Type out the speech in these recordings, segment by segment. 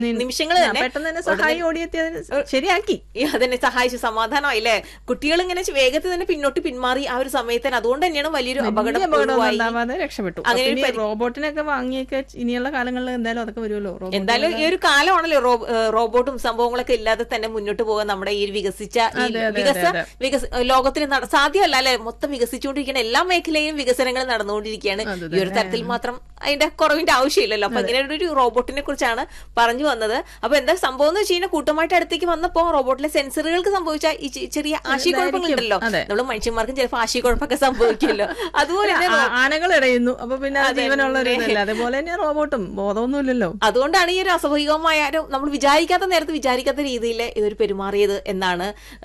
നിമിഷങ്ങൾ ആ, തന്നെ പെട്ടെന്ന് തന്നെ സഹായി ഓടിയെത്തി അതിന് ശരിയാക്കി ഈ അതിനെ സഹായിച്ചു സമാധാനമായില്ലേ കുട്ടികൾ ഇങ്ങനെ വേഗത്തിൽ തന്നെ പിന്നോട്ട് പിന്മാറി ആ ഒരു സമയത്ത് തന്നെ അതുകൊണ്ട് തന്നെയാണ് വലിയൊരു അപകടം വലിയ അപകടമൊന്നും ഒഴിവായി. ഉണ്ടാവാതെ രക്ഷപ്പെട്ടു അങ്ങനെ അപ്പൊ ഒരു ഇനി പരി- റോബോട്ടിനൊക്കെ വാങ്ങിയൊക്കെ ഇനിയുള്ള കാലങ്ങളിൽ എന്തായാലും അതൊക്കെ വരുമല്ലോ റോബോട്ട് എന്തായാലും ഈ ഒരു കാലമാണല്ലോ റോ- ഏഹ് റോബോട്ടും സംഭവങ്ങളൊക്കെ ഇല്ലാതെ തന്നെ മുന്നോട്ട് പോകാൻ നമ്മുടെ ഈ ഒരു വികസിച്ച ഈ അതെ, അതെ, വികസ അതെ. വികസ ലോകത്തിന് നട- സാധ്യമല്ല അല്ലെ മൊത്തം വികസിച്ചുകൊണ്ടിരിക്കുന്ന എല്ലാ മേഖലയിലും വികസനങ്ങൾ നടന്നുകൊണ്ടിരിക്കുകയാണ് അത് ഈ ഒരു തരത്തിൽ മാത്രം അതിന്റെ കുറവിന്റെ ആവശ്യമില്ലല്ലോ അപ്പൊ ഇങ്ങനെ ഒരു റോബോട്ടിനെ കുറിച്ചാണ് പറഞ്ഞു വന്നത് അപ്പൊ എന്താ സംഭവം എന്ന് വെച്ച് കഴിഞ്ഞാൽ കൂട്ടമായിട്ട് അടുത്തേക്ക് വന്നപ്പോ റോബോട്ടിലെ സെൻസറുകൾക്ക് സംഭവിച്ച ഈ ചെ- ചെറിയ ആശയക്കുഴപ്പങ്ങളുണ്ടല്ലോ അതെ. നമ്മൾ മനുഷ്യന്മാർക്കും ചിലപ്പോൾ ആശയക്കുഴപ്പമൊക്കെ സംഭവിക്കുമല്ലോ അതുപോലെ തന്നെ ആ- ആനകൾ ഇടയുന്നു അപ്പൊ പിന്നെ അത് ജീവനുള്ള ഒരു ഇതല്ല അതേപോലെ തന്നെ റോബോട്ടും ബോധമൊന്നുമില്ലല്ലോ അതുകൊണ്ടാണ് ഈ ഒരു അസ്വാഭാവികമായ ഒരു നമ്മൾ വിചാരിക്കാത്ത നേരത്ത് വിചാരിക്കാത്ത രീതിയിൽ ഇതൊരു പെരുമാറിയത് എന്നാണ്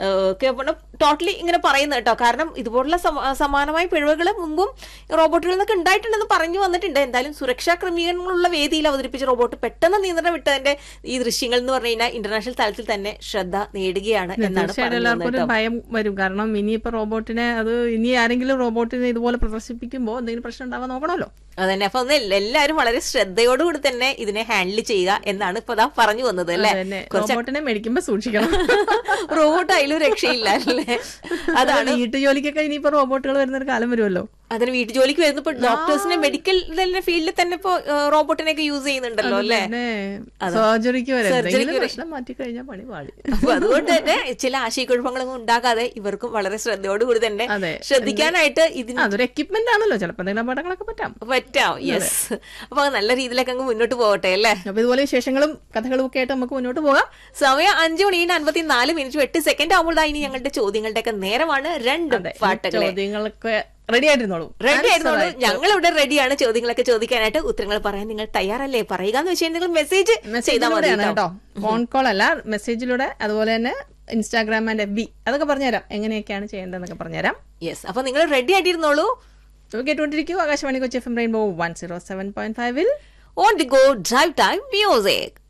ടോട്ടലി ഇങ്ങനെ പറയുന്നത് കേട്ടോ കാരണം ഇതുപോലുള്ള സമ- സമാനമായ പിഴവുകൾ മുമ്പും റോബോട്ടുകളിൽ നിന്നൊക്കെ ഉണ്ടായിട്ടുണ്ടെന്ന് പറഞ്ഞു വന്നിട്ടുണ്ട് എന്തായാലും സുരക്ഷാ ക്രമീകരണങ്ങളുള്ള വേദിയിൽ അവതരിപ്പിച്ച റോബോട്ട് പെട്ടെന്ന് നിയന്ത്രണം വിട്ടതിന്റെ ഈ ദൃശ്യങ്ങൾ എന്ന് പറഞ്ഞു കഴിഞ്ഞാൽ ഇന്റർനാഷണൽ തലത്തിൽ തന്നെ ശ്രദ്ധ നേടുകയാണ് എന്നാണ് തീർച്ചയായിട്ടും പറഞ്ഞു എല്ലാവർക്കും ഒരു വന്നത് ഭയം വരും കാരണം ഇനി ഇപ്പൊ റോബോട്ടിനെ അത് ഇനി ആരെങ്കിലും റോബോട്ടിനെ ഇതുപോലെ പ്രദർശിപ്പിക്കുമ്പോ എന്തെങ്കിലും പ്രശ്നം ഉണ്ടാവാൻ നോക്കണമല്ലോ അതന്നെ അപ്പൊ ഒന്ന് എല്ലാവരും വളരെ ശ്രദ്ധയോടുകൂടി തന്നെ ഇതിനെ ഹാൻഡിൽ ചെയ്യുക എന്നാണ് ഇപ്പൊ ദാ പറഞ്ഞു വന്നത് അല്ലെ അതന്നെ റോബോട്ടിനെ മേടിക്കുമ്പോ സൂക്ഷിക്കണം റോബോട്ട് അതിലും രക്ഷയില്ല അല്ലേ അതാണ് വീട്ടു ജോലിക്കൊക്കെ ഇനിയിപ്പോ റോബോട്ടുകൾ വരുന്ന ഒരു കാലം വരുമല്ലോ അതിന് വീട്ടു ജോലിക്ക് വരുന്ന ഇപ്പൊ ഡോക്ടേഴ്സിനെ മെഡിക്കൽ ഫീൽഡിൽ തന്നെ ഇപ്പൊ റോബോട്ടിനെയൊക്കെ യൂസ് ചെയ്യുന്നുണ്ടല്ലോ അല്ലെ സർജറിക്ക് വരെ സർജറിക്ക് എന്തെങ്കിലും വരെ. പ്രശ്നം മാറ്റി കഴിഞ്ഞാൽ പണി പാടി അപ്പൊ അതുകൊണ്ട് തന്നെ ചില ആശയക്കുഴപ്പങ്ങളൊന്നും ഉണ്ടാകാതെ ഇവർക്കും വളരെ ശ്രദ്ധയോടുകൂടി തന്നെ അതെ. ശ്രദ്ധിക്കാനായിട്ട് ഇതിന് അതൊരു എക്യുപ്മെന്റ് ആണല്ലോ ചിലപ്പോ എന്തെങ്കിലും അപകടങ്ങളൊക്കെ പറ്റാം പറ്റാം യെസ് അപ്പൊ അത് നല്ല രീതിയിലൊക്കെ അങ്ങ് മുന്നോട്ട് പോകട്ടെ അല്ലേ അപ്പൊ ഇതുപോലെ വിശേഷങ്ങളും കഥകളും ഒക്കെ ആയിട്ട് നമുക്ക് മുന്നോട്ട് പോകാം സമയം അഞ്ചു മണിന് അൻപത്തിനാല് മിനിറ്റ് എട്ട് സെക്കൻഡ് ആകുമ്പോൾ ഇനി ഞങ്ങളുടെ ചോദ്യങ്ങളുടെ ഒക്കെ നേരമാണ് രണ്ട് അതെ ഈ പാട്ടുകളെ ചോദ്യങ്ങളൊക്കെ റെഡി ആയിട്ടിരുന്നോളൂ റെഡി ആയിരുന്നോളൂ ഞങ്ങൾ ഇവിടെ റെഡിയാണ് ചോദ്യങ്ങളൊക്കെ ചോദിക്കാനായിട്ട് ഉത്തരങ്ങൾ പറയാൻ നിങ്ങൾ തയ്യാറല്ലേ പറയുക എന്ന് വെച്ചാൽ നിങ്ങൾ മെസ്സേജ് ചെയ്താൽ മതി മെസ്സേജിലൂടെയാണ് കേട്ടോ. കേട്ടോ ഫോൺ കോൾ അല്ല മെസ്സേജിലൂടെ അതുപോലെ തന്നെ ഇൻസ്റ്റാഗ്രാം ആൻഡ് എഫ് ബി അതൊക്കെ പറഞ്ഞുതരാം എങ്ങനെയൊക്കെയാണ് ചെയ്യേണ്ടതെന്നൊക്കെ പറഞ്ഞുതരാം യെസ് അപ്പൊ നിങ്ങൾ റെഡി ആയിട്ടിരുന്നോളൂ അപ്പൊ കേട്ടുകൊണ്ടിരിക്കൂ Akashvani Kochi F M rainbow one zero seven point ഫൈവിൽ on the go drive time music